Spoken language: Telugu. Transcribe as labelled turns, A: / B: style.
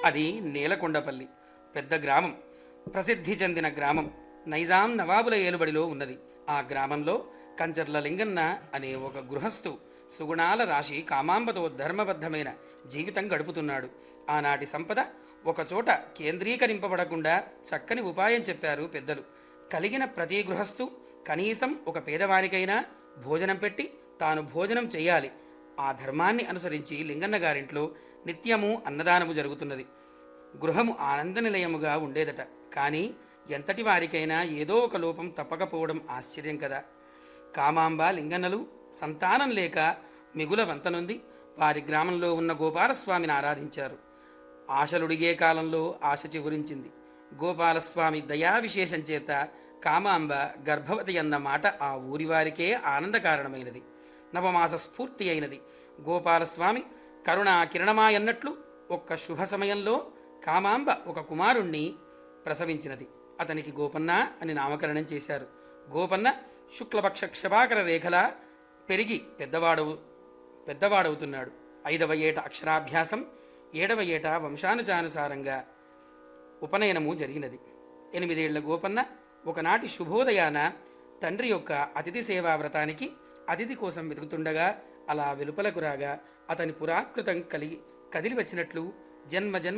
A: అది నేలకొండపల్లి పెద్ద గ్రామం ప్రసిద్ధి చెందిన గ్రామం నైజాం నవాబుల ఏలుబడిలో ఉన్నది ఆ గ్రామంలో కంచర్ల లింగన్న అనే ఒక గృహస్థు సుగుణాల రాశి కామాంబతో ధర్మబద్ధమైన జీవితం గడుపుతున్నాడు ఆనాటి సంపద ఒకచోట కేంద్రీకరింపబడకుండా చక్కని ఉపాయం చెప్పారు పెద్దలు కలిగిన ప్రతి గృహస్థు కనీసం ఒక పేదవానికైనా భోజనం పెట్టి తాను భోజనం చేయాలి ఆ ధర్మాన్ని అనుసరించి లింగన్న గారింట్లో నిత్యము అన్నదానము జరుగుతున్నది గృహము ఆనంద నిలయముగా ఉండేదట కానీ ఎంతటి వారికైనా ఏదో ఒక లోపం తప్పకపోవడం ఆశ్చర్యం కదా కామాంబ లింగన్నలు సంతానం లేక మిగుల వంతనుంది వారి గ్రామంలో ఉన్న గోపాలస్వామిని ఆరాధించారు ఆశలుడిగే కాలంలో ఆశ చిగురించింది గోపాలస్వామి దయా విశేషం చేత కామాంబ గర్భవతి అన్న మాట ఆ ఊరి వారికే ఆనంద కారణమైనది నవమాస స్ఫూర్తి అయినది గోపాలస్వామి కరుణా కిరణమాయన్నట్లు ఒక్క శుభ సమయంలో కామాంబ ఒక కుమారుణ్ణి ప్రసవించినది అతనికి గోపన్న అని నామకరణం చేశారు గోపన్న శుక్లపక్ష క్షపాకర రేఖలా పెరిగి పెద్దవాడవు పెద్దవాడవుతున్నాడు ఐదవ ఏట అక్షరాభ్యాసం ఏడవ ఏట వంశానుజానుసారంగా ఉపనయనము జరిగినది ఎనిమిదేళ్ల గోపన్న ఒకనాటి శుభోదయాన తండ్రి యొక్క అతిథి సేవా వ్రతానికి అతిథి కోసం వెతుకుతుండగా అలా వెలుపలకు రాగా అతని పురాకృతం కలిగి కదిలి వచ్చినట్లు జన్మ జన్మ